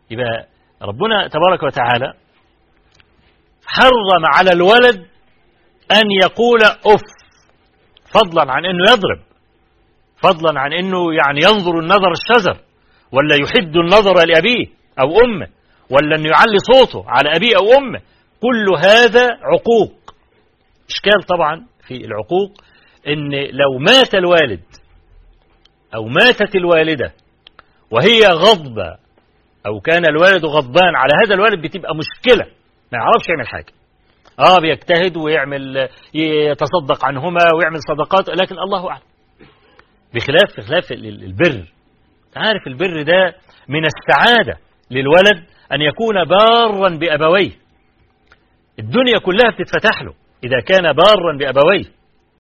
يبقى ربنا تبارك وتعالى حرم على الولد أن يقول أف فضلا عن أنه يضرب فضلا عن أنه يعني ينظر النظر الشزر ولا يحد النظر لأبيه أو أمه ولا أنه يعلي صوته على أبيه أو أمه كل هذا عقوق إشكال طبعا في العقوق أن لو مات الوالد أو ماتت الوالدة وهي غضبة أو كان الوالد غضبان على هذا الوالد بتبقى مشكلة ما يعرفش يعمل حاجة اه بيجتهد ويعمل يتصدق عنهما ويعمل صدقات لكن الله اعلم بخلاف بخلاف البر عارف البر ده من السعادة للولد أن يكون بارا بأبويه الدنيا كلها بتتفتح له إذا كان بارا بأبويه